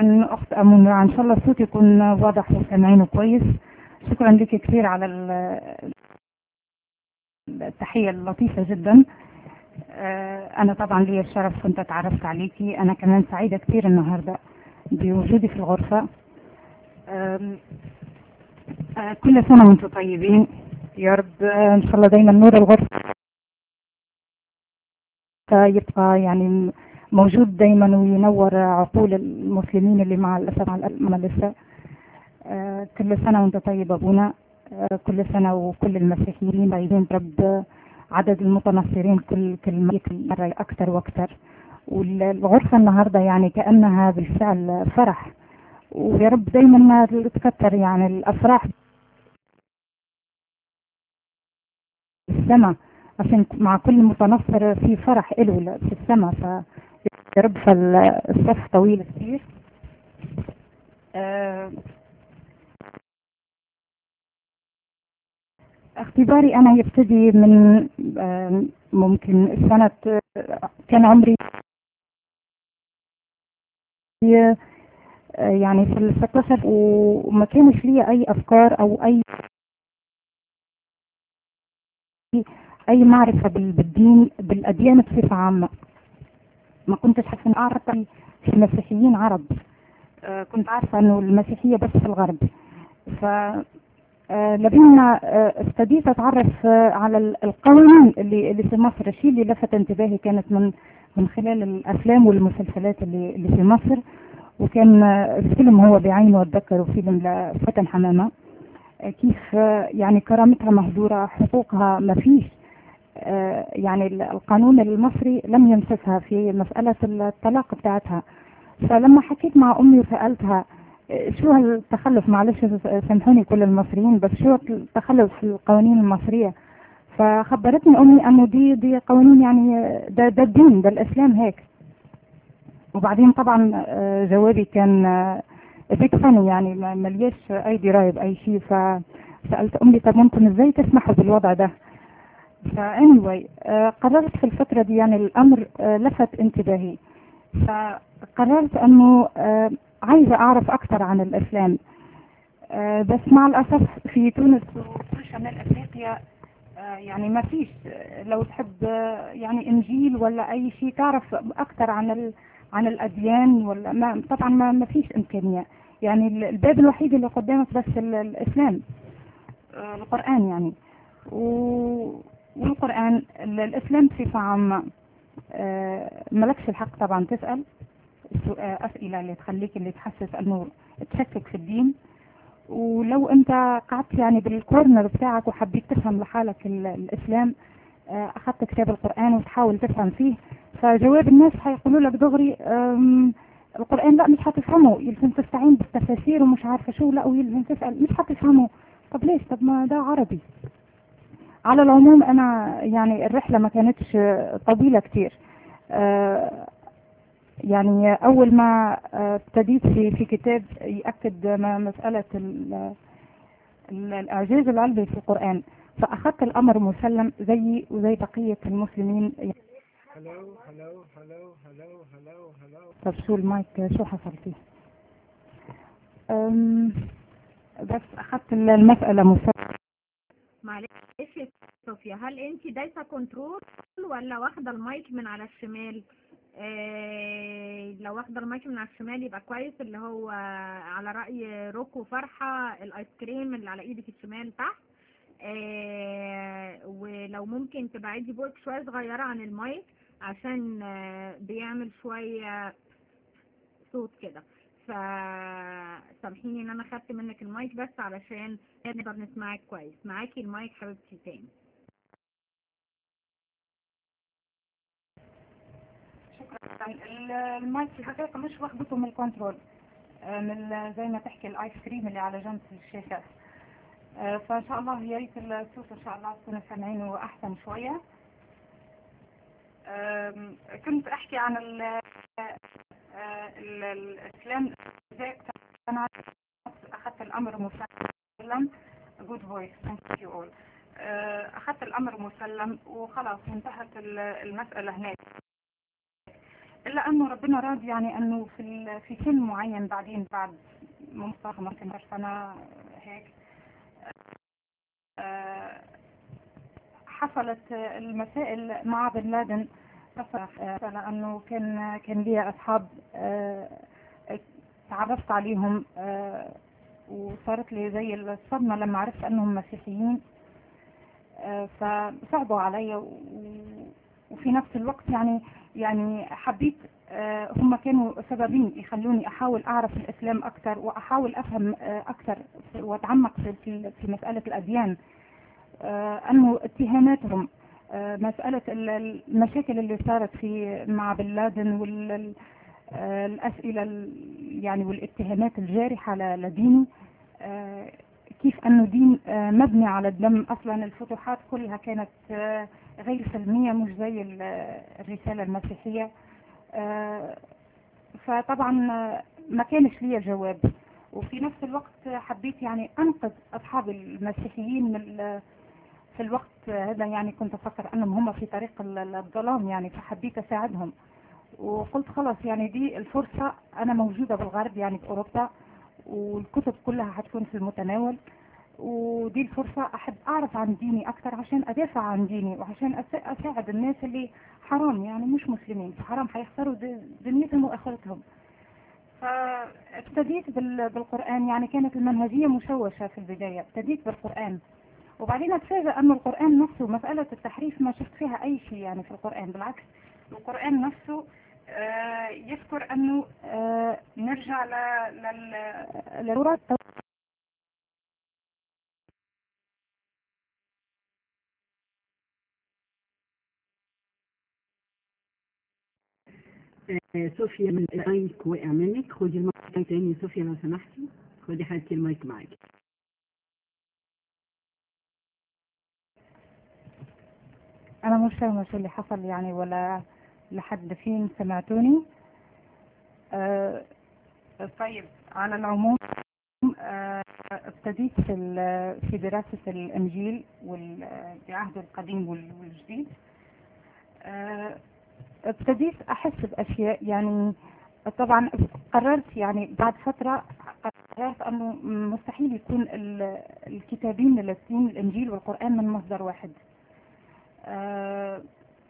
شكرا أخت أمونة إن شاء الله الصوت يكون واضح وسامعينه كويس شكرا لك كثير على ال- التحية اللطيفة جدا آه، أنا طبعا لي الشرف كنت اتعرفت عليكي أنا كمان سعيدة كثير النهاردة بوجودي في الغرفة آم، آه، كل سنة وانتم طيبين يا رب آه، إن شاء الله دايما نور الغرفة يبقى يعني موجود دايما وينور عقول المسلمين اللي مع الأسف مع الألم لسه آه، كل سنة وانت طيب أبونا آه، كل سنة وكل المسيحيين طيبين رب عدد المتنصرين كل كل كل مرة أكثر وأكثر والغرفة النهاردة يعني كأنها بالفعل فرح ويا رب دايما ما تكتر يعني الأفراح السماء عشان مع كل متنصر في فرح إله في السماء ف يا رب فالصف طويل كثير آه، اختباري أنا يبتدي من آه، ممكن سنة آه، كان عمري آه، يعني في ال 16 وما كانش لي أي أفكار أو أي أي معرفة بال- بالدين بالأديان بصفة عامة ما كنتش حاسة إن أعرف في مسيحيين عرب آه، كنت عارفة إنه المسيحية بس في الغرب ف آه، لبينا آه، ابتديت اتعرف آه، على ال- القوانين اللي اللي في مصر الشيء اللي لفت انتباهي كانت من من خلال الافلام والمسلسلات اللي اللي في مصر وكان آه، الفيلم هو بعينه اتذكره فيلم لفتن حمامه آه، كيف آه، يعني كرامتها مهدوره حقوقها ما فيش آه، يعني ال- القانون المصري لم يمسسها في مساله الطلاق بتاعتها فلما حكيت مع امي وسالتها شو هالتخلف معلش سامحوني كل المصريين بس شو التخلف في القوانين المصرية فخبرتني أمي أنه دي دي قوانين يعني ده ده الدين ده الإسلام هيك وبعدين طبعا آه، جوابي كان بيك فاني يعني ما ملياش أي دراية بأي شيء فسألت أمي طب ممكن إزاي تسمحوا بالوضع ده فانيوي قررت في الفترة دي يعني الأمر آه، لفت انتباهي فقررت أنه آه، عايزة أعرف أكثر عن الإسلام آه، بس مع الأسف في تونس وفي شمال أفريقيا آه، يعني ما فيش آه، لو تحب آه، يعني إنجيل ولا أي شيء تعرف أكثر عن ال عن الأديان ولا ما طبعا ما ما فيش إمكانية يعني ال- الباب الوحيد اللي قدامك بس ال- الإسلام آه، القرآن يعني و- والقرآن ال- الإسلام بصفة عامة آه، ملكش الحق طبعا تسأل سؤال- أسئلة اللي تخليك اللي تحسس أنه تشكك في الدين ولو أنت قعدت يعني بالكورنر بتاعك وحبيت تفهم لحالك ال- الإسلام آه، أخذت كتاب القرآن وتحاول تفهم فيه فجواب الناس هيقولوا لك دغري أم، القرآن لا مش هتفهمه يلزم تستعين بالتفاسير ومش عارفة شو لا ويلزم تسأل مش هتفهمه طب ليش طب ما ده عربي على العموم أنا يعني الرحلة ما كانتش طويلة كتير آه، يعني أول ما آه، ابتديت في في كتاب يأكد م- مسألة ال- ال- الإعجاز العلمي في القرآن فأخذت الأمر مسلم زي وزي بقية المسلمين hello hello hello hello hello hello طب شو المايك شو حصل فيه أم، بس أخذت المسألة مسلم معلش يا صوفيا هل انت دايسه كنترول ولا واخده المايك من على الشمال آه لو واخده المايك من على الشمال يبقى كويس اللي هو على رأي روكو فرحة الايس كريم اللي على ايدك الشمال تحت آه ولو ممكن تبعدي بوقك شوية صغيرة عن المايك عشان آه بيعمل شوية صوت كده فسامحيني ان انا خدت منك المايك بس علشان نقدر نسمعك كويس معاكي المايك حبيبتي تاني شكرا ال- المايك في الحقيقة مش واخدته من الكنترول آه، من ال- زي ما تحكي الايس كريم اللي على جنب الشاشة آه، فان شاء الله يا ريت الصوت ان شاء الله تكونوا سامعينه احسن شوية آم، كنت احكي عن ال آه، ال- الاسلام ازاي انا اخذت الامر مسلم good voice thank you all آه، اخذت الامر مسلم وخلاص انتهت ال- المسألة هناك الا انه ربنا راد يعني انه في ال- في سن معين بعدين بعد ممكن ممكن سنه هيك آه، حصلت المسائل مع بن لادن حصل لانه كان كان لي اصحاب آه، تعرفت عليهم آه، وصارت لي زي الصدمه لما عرفت انهم مسيحيين آه، فصعبوا علي و- وفي نفس الوقت يعني يعني حبيت آه، هم كانوا سببين يخلوني احاول اعرف الاسلام اكثر واحاول افهم آه، اكثر في- واتعمق في في في مساله الاديان آه، انه اتهاماتهم آه، مساله ال- المشاكل اللي صارت في مع بن لادن والاسئله يعني والاتهامات الجارحه ل- لديني آه، كيف انه دين آه، مبني على الدم اصلا الفتوحات كلها كانت آه، غير سلميه مش زي ال- الرساله المسيحيه آه، فطبعا آه، ما كانش لي جواب وفي نفس الوقت حبيت يعني انقذ اصحاب المسيحيين من ال- في الوقت هذا يعني كنت افكر انهم هم في طريق ال- الظلام يعني فحبيت اساعدهم وقلت خلاص يعني دي الفرصة أنا موجودة بالغرب يعني في أوروبا والكتب كلها هتكون في المتناول ودي الفرصة أحب أعرف عن ديني أكثر عشان أدافع عن ديني وعشان أس- أساعد الناس اللي حرام يعني مش مسلمين فحرام هيخسروا د- دنيتهم وآخرتهم فابتديت بال- بالقرآن يعني كانت المنهجية مشوشة في البداية ابتديت بالقرآن وبعدين اتفاجأ أن القرآن نفسه مسألة التحريف ما شفت فيها أي شيء يعني في القرآن بالعكس القرآن نفسه آه، يذكر أنه آه، نرجع ل- لل- للتوراة آه، صوفيا من المايك وقع منك خدي المايك تاني صوفيا لو سمحتي خدي حالتي المايك معاك أنا مش فاهمة شو اللي حصل يعني ولا لحد فين سمعتوني آه، طيب على العموم آه، ابتديت في ال- في دراسة الإنجيل وال- بعهد القديم وال- والجديد آه، ابتديت أحس بأشياء يعني طبعا قررت يعني بعد فترة قررت أنه مستحيل يكون ال- الكتابين الاثنين الإنجيل والقرآن من مصدر واحد آه،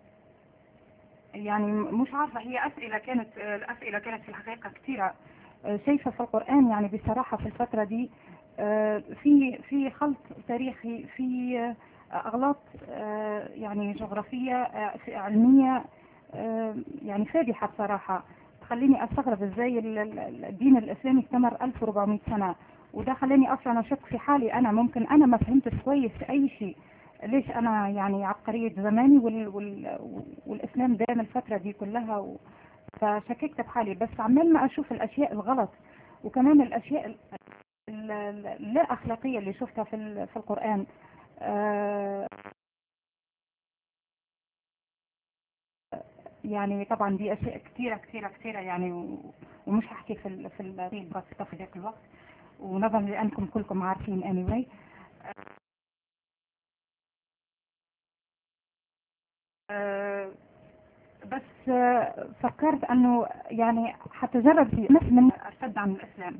يعني مش عارفة هي أسئلة كانت آه، الأسئلة كانت في الحقيقة كثيرة آه، شايفة في القرآن يعني بصراحة في الفترة دي آه، في في خلط تاريخي في آه، أغلاط آه، يعني جغرافية آه، في علمية آه، يعني فادحة بصراحة تخليني أستغرب إزاي ال- ال- الدين الإسلامي استمر 1400 سنة وده خلاني أصلا أشك في حالي أنا ممكن أنا ما فهمتش كويس في أي شيء ليش انا يعني عبقرية زماني وال وال والاسلام دام الفترة دي كلها و... فشككت بحالي بس عمال ما اشوف الاشياء الغلط وكمان الاشياء ال- ال- ال- اللا اخلاقية اللي شفتها في ال- في القرآن آه، يعني طبعا دي اشياء كثيرة كثيرة كثيرة يعني و- ومش هحكي في ال في ال بس في ذاك الوقت ونظرا لانكم كلكم عارفين anyway آه، بس آه، فكرت انه يعني حتجرب في نفس من ارتد عن الاسلام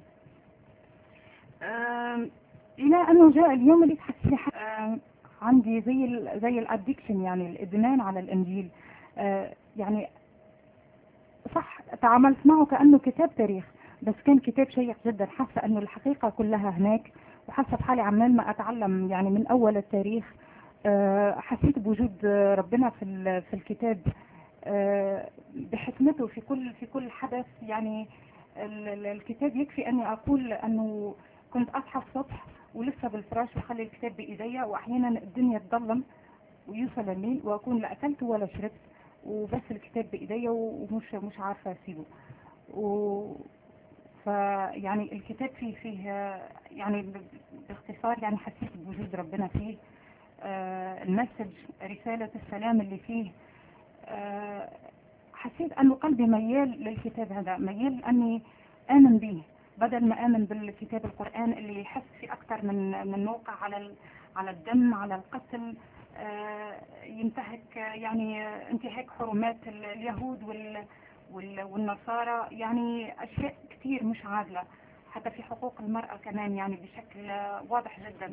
آم، الى انه جاء اليوم اللي تحس فيه ح- آم، عندي زي ال زي الادكشن يعني الادمان على الانجيل آه، يعني صح تعاملت معه كانه كتاب تاريخ بس كان كتاب شيق جدا حاسه انه الحقيقه كلها هناك وحاسه بحالي عمال ما اتعلم يعني من اول التاريخ آه، حسيت بوجود آه، ربنا في ال- في الكتاب آه، بحكمته في كل في كل حدث يعني ال- ال- الكتاب يكفي اني اقول انه كنت اصحى الصبح ولسه بالفراش واخلي الكتاب بايديا واحيانا الدنيا تظلم ويوصل الليل واكون لا اكلت ولا شربت وبس الكتاب بايديا ومش مش عارفه اسيبه و فيعني الكتاب فيه فيه آه، يعني ب- باختصار يعني حسيت بوجود ربنا فيه آه، المسج رسالة السلام اللي فيه آه، حسيت أنه قلبي ميال للكتاب هذا ميال أني آمن به بدل ما آمن بالكتاب القرآن اللي يحس في أكثر من من موقع على ال- على الدم على القتل آه، ينتهك آه، يعني آه، انتهاك حرمات ال- اليهود وال وال- والنصارى يعني أشياء كتير مش عادلة حتى في حقوق المرأة كمان يعني بشكل آه، واضح جدا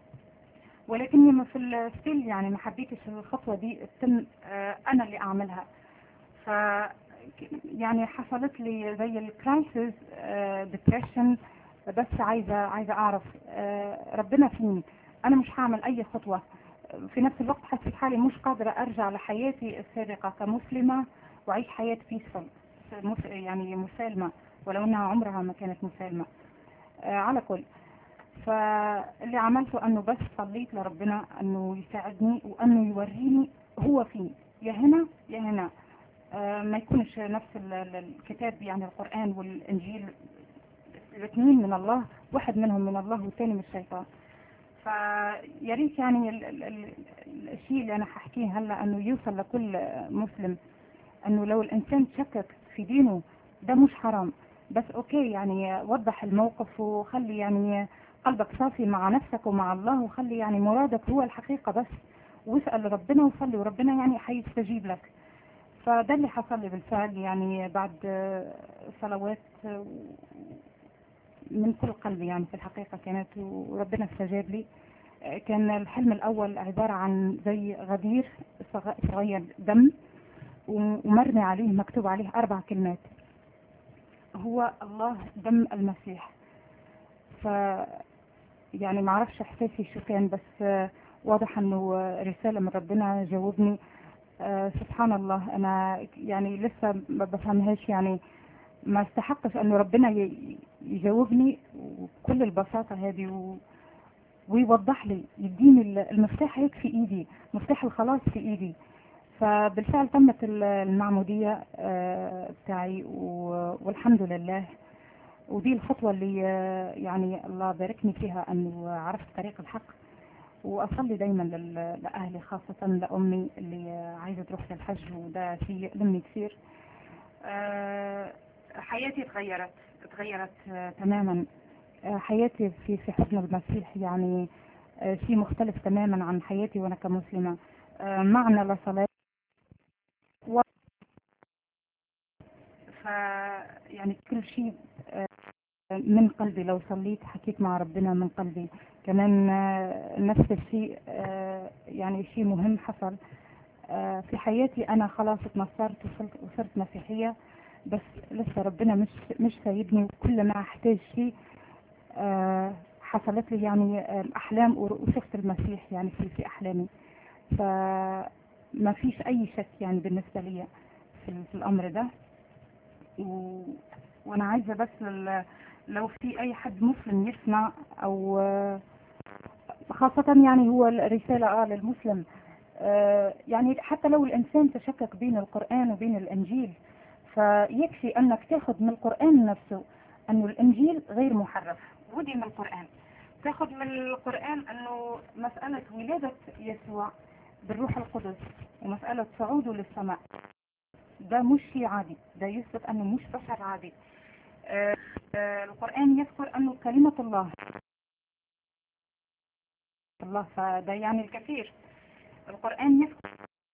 ولكني ما في الستيل يعني ما حبيتش الخطوة دي تتم آه، أنا اللي أعملها ف يعني حصلت لي زي الكرايسيس ديبريشن بس عايزة عايزة أعرف آه، ربنا فين أنا مش هعمل أي خطوة في نفس الوقت حسيت حالي مش قادرة أرجع لحياتي السابقة كمسلمة وأعيش حياة بيسفل يعني مسالمة ولو أنها عمرها ما كانت مسالمة آه، على كل فاللي عملته أنه بس صليت لربنا أنه يساعدني وأنه يوريني هو فين يا هنا يا هنا آه، ما يكونش نفس ال- ال- الكتاب يعني القرآن والإنجيل الاثنين من الله واحد منهم من الله والثاني من الشيطان فيا ريت يعني ال- ال- ال- الشيء اللي انا هحكيه هلا انه يوصل لكل مسلم انه لو الانسان شكك في دينه ده مش حرام بس اوكي يعني وضح الموقف وخلي يعني قلبك صافي مع نفسك ومع الله وخلي يعني مرادك هو الحقيقة بس واسأل ربنا وصلي وربنا يعني حيستجيب لك فده اللي حصل لي بالفعل يعني بعد آه، صلوات آه، من كل قلبي يعني في الحقيقة كانت وربنا استجاب لي آه، كان الحلم الأول عبارة عن زي غدير صغ- صغير دم و- ومرمي عليه مكتوب عليه أربع كلمات هو الله دم المسيح ف يعني ما اعرفش احساسي شو كان بس آه، واضح انه آه، رسالة من ربنا جاوبني آه، سبحان الله انا يعني لسه ما بفهمهاش يعني ما استحقش انه ربنا ي- يجاوبني بكل البساطة هذه و... ويوضح لي يديني ال- المفتاح هيك في ايدي مفتاح الخلاص في ايدي فبالفعل تمت ال- المعمودية آه، بتاعي و- والحمد لله ودي الخطوة اللي آه، يعني الله باركني فيها أنه عرفت طريق الحق وأصلي دايما لل- لأهلي خاصة لأمي اللي آه، عايزة تروح للحج وده شيء يؤلمني كثير آه، حياتي تغيرت تغيرت آه، تماما آه، حياتي في في حضن المسيح يعني آه، شيء مختلف تماما عن حياتي وأنا كمسلمة آه، معنى لصلاة و... ف يعني كل شيء آه، من قلبي لو صليت حكيت مع ربنا من قلبي كمان آه، نفس الشيء آه، يعني شيء مهم حصل آه، في حياتي أنا خلاص اتنصرت وصلت وصرت مسيحية بس لسه ربنا مش مش سايبني وكل ما أحتاج شيء آه، حصلت لي يعني آه، أحلام وشفت المسيح يعني في في أحلامي فما فيش أي شك يعني بالنسبة لي في, في الأمر ده و... وأنا عايزة بس لل... لو في أي حد مسلم يسمع أو آه، خاصة يعني هو الرسالة آه للمسلم آه، يعني حتى لو الإنسان تشكك بين القرآن وبين الإنجيل فيكفي أنك تاخذ من القرآن نفسه أنه الإنجيل غير محرف ودي من القرآن تاخذ من القرآن أنه مسألة ولادة يسوع بالروح القدس ومسألة صعوده للسماء ده مش شيء عادي ده يثبت أنه مش بشر عادي آه، آه، القرآن يذكر أنه كلمة الله الله فده يعني الكثير القرآن يذكر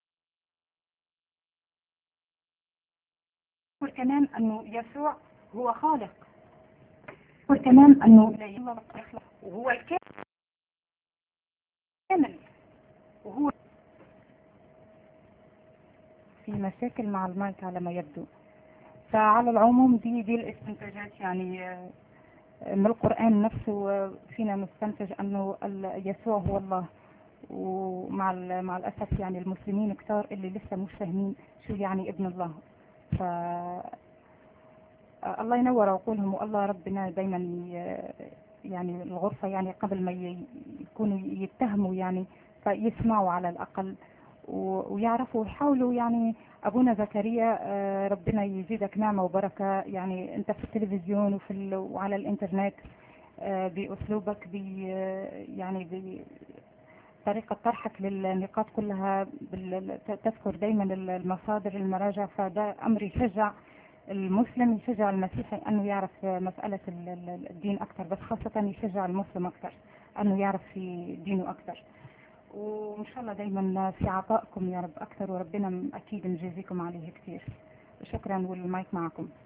كمان أنه يسوع هو خالق وكمان أنه لا يخلق وهو الكامل وهو في مشاكل مع المايك على ما يبدو فعلى العموم دي دي الاستنتاجات يعني آه، من القرآن نفسه آه، فينا نستنتج أنه ال- يسوع هو الله ومع ال- مع الأسف يعني المسلمين كتار اللي لسه مش فاهمين شو يعني ابن الله ف آه، الله ينور عقولهم والله ربنا دايما ي- يعني الغرفة يعني قبل ما ي- يكونوا يتهموا يعني فيسمعوا على الأقل و- ويعرفوا ويحاولوا يعني أبونا زكريا آه، ربنا يزيدك نعمة وبركة يعني أنت في التلفزيون وفي ال- وعلى الإنترنت آه، بأسلوبك ب يعني ب طريقة طرحك للنقاط كلها بال- تذكر دايما المصادر المراجع فده أمر يشجع المسلم يشجع المسيحي أنه يعرف مسألة ال- ال- الدين أكثر بس خاصة يشجع المسلم أكثر أنه يعرف في دينه أكثر وإن شاء الله دايما في عطائكم يا رب أكثر وربنا أكيد نجازيكم عليه كثير شكرا والمايك معكم